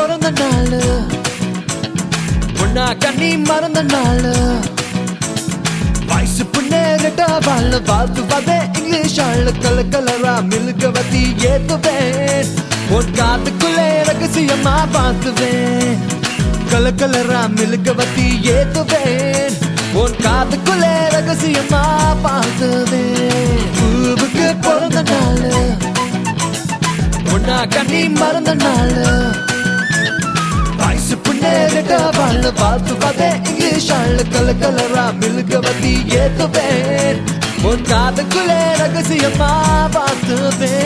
பிறந்த நாள் உன்னா கண்ணி மறந்த நாள் வயசு புண்ணேறிட்ட வாழ வாழ்த்து வதே இங்கிலீஷ் ஆளு கல கலரா மில்க வத்தி ஏத்துவேன் உன் காத்துக்குள்ளே ரகசியமா பார்த்துவேன் கல கலரா மில்க வத்தி ஏத்துவேன் உன் காத்துக்குள்ளே ரகசியமா பார்த்துவேன் பூவுக்கு பிறந்த நாள் உன்னா கண்ணி மறந்த நாள் வயசு புண்ணேறிட்ட வாழ வாழ்த்து வதே இங்கிலீஷ் ஆளு கல கலரா மில்க வத்தி ஏத்துவேன் உன் காதுக்குள்ளே ரகசியமா பார்த்துவேன்